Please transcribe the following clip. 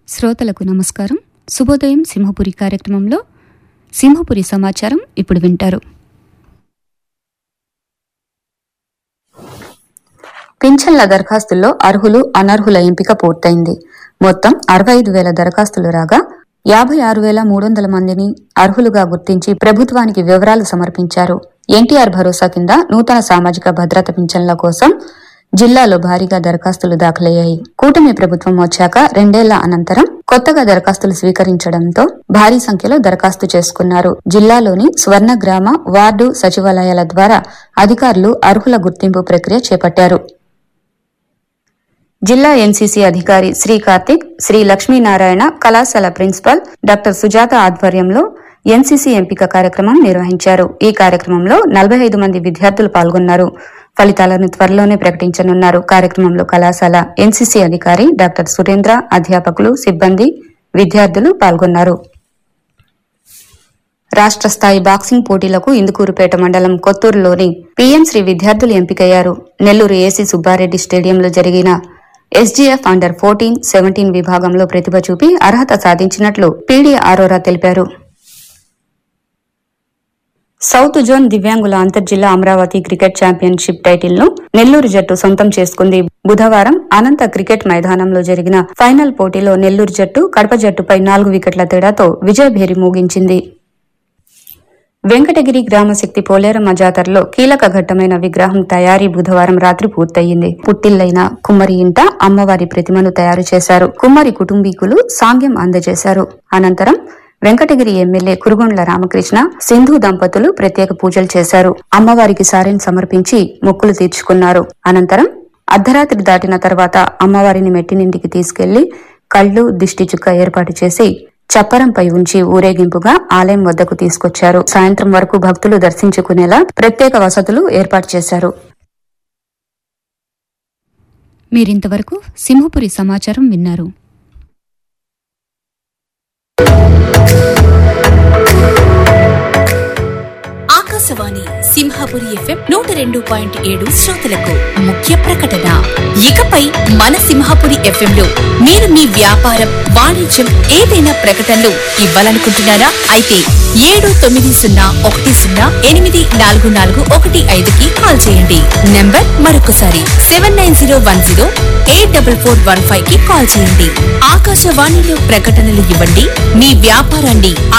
శ్రోతలకు నమస్కారం శుభోదయం సింహపురి కార్యక్రమంలో సింహపురి సమాచారం ఇప్పుడు వింటారు పింఛన్ల దరఖాస్తుల్లో అర్హులు అనర్హుల ఎంపిక పూర్తయింది మొత్తం అరవై ఐదు వేల దరఖాస్తులు రాగా యాభై ఆరు వేల మూడు వందల మందిని అర్హులుగా గుర్తించి ప్రభుత్వానికి వివరాలు సమర్పించారు ఎన్టీఆర్ భరోసా కింద నూతన సామాజిక భద్రత పింఛన్ల కోసం జిల్లాలో భారీగా దరఖాస్తులు దాఖలయ్యాయి కూటమి ప్రభుత్వం వచ్చాక రెండేళ్ల అనంతరం కొత్తగా దరఖాస్తులు స్వీకరించడంతో భారీ సంఖ్యలో దరఖాస్తు చేసుకున్నారు జిల్లాలోని స్వర్ణ గ్రామ వార్డు సచివాలయాల ద్వారా అధికారులు అర్హుల గుర్తింపు ప్రక్రియ చేపట్టారు జిల్లా ఎన్సీసీ అధికారి శ్రీ కార్తిక్ శ్రీ లక్ష్మీనారాయణ కళాశాల ప్రిన్సిపల్ డాక్టర్ సుజాత ఆధ్వర్యంలో ఎన్సీసీ ఎంపిక కార్యక్రమం నిర్వహించారు ఈ కార్యక్రమంలో నలభై ఐదు మంది విద్యార్థులు పాల్గొన్నారు ఫలితాలను త్వరలోనే ప్రకటించనున్నారు కార్యక్రమంలో కళాశాల ఎన్సీసీ అధికారి డాక్టర్ సురేంద్ర అధ్యాపకులు సిబ్బంది విద్యార్థులు పాల్గొన్నారు రాష్ట్ర స్థాయి బాక్సింగ్ పోటీలకు ఇందుకూరుపేట మండలం కొత్తూరులోని పీఎం శ్రీ విద్యార్థులు ఎంపికయ్యారు నెల్లూరు ఏసీ సుబ్బారెడ్డి స్టేడియంలో జరిగిన ఎస్జీఎఫ్ అండర్ ఫోర్టీన్ సెవెంటీన్ విభాగంలో ప్రతిభ చూపి అర్హత సాధించినట్లు పీడీ అరోరా తెలిపారు సౌత్ జోన్ దివ్యాంగుల అంతర్జిల్లా అమరావతి క్రికెట్ ఛాంపియన్షిప్ టైటిల్ ను నెల్లూరు జట్టు సొంతం చేసుకుంది బుధవారం అనంత క్రికెట్ మైదానంలో జరిగిన ఫైనల్ పోటీలో నెల్లూరు జట్టు కడప జట్టుపై నాలుగు వికెట్ల తేడాతో విజయభేరి ముగించింది వెంకటగిరి గ్రామశక్తి పోలేరమ్మ జాతరలో కీలక ఘట్టమైన విగ్రహం తయారీ బుధవారం రాత్రి పూర్తయింది పుట్టిల్లైన కుమ్మరి ఇంట అమ్మవారి ప్రతిమను తయారు చేశారు కుమ్మరి కుటుంబీకులు సాంగ్యం అందజేశారు అనంతరం వెంకటగిరి ఎమ్మెల్యే కురుగొండ్ల రామకృష్ణ సింధు దంపతులు ప్రత్యేక పూజలు చేశారు అమ్మవారికి సారెన్ సమర్పించి మొక్కులు తీర్చుకున్నారు అనంతరం అర్ధరాత్రి దాటిన తర్వాత అమ్మవారిని మెట్టినింటికి తీసుకెళ్లి కళ్ళు దిష్టి చుక్క ఏర్పాటు చేసి చప్పరంపై ఉంచి ఊరేగింపుగా ఆలయం వద్దకు తీసుకొచ్చారు సాయంత్రం వరకు భక్తులు దర్శించుకునేలా ప్రత్యేక వసతులు ఏర్పాటు చేశారు మీరింతవరకు సింహపురి సమాచారం విన్నారు ఆకాశవాణి సింహాపురి ఎఫ్ఎం నూట రెండు పాయింట్ ఏడు శ్రోతలకు ముఖ్య ప్రకటన ఇకపై మన సింహాపురి ఎఫ్ఎం లో మీరు మీ వ్యాపారం వాణిజ్యం ఏదైనా ప్రకటనలు ఇవ్వాలనుకుంటున్నారా అయితే ఏడు తొమ్మిది సున్నా ఒకటి సున్నా ఎనిమిది నాలుగు నాలుగు ఒకటి ఐదుకి కాల్ చేయండి నంబర్ మరొకసారి seven nine zero one zero eight double four one five కి కాల్ చేయండి ఆకాశవాణిలో ప్రకటనలు ఇవ్వండి మీ వ్యాపారాన్ని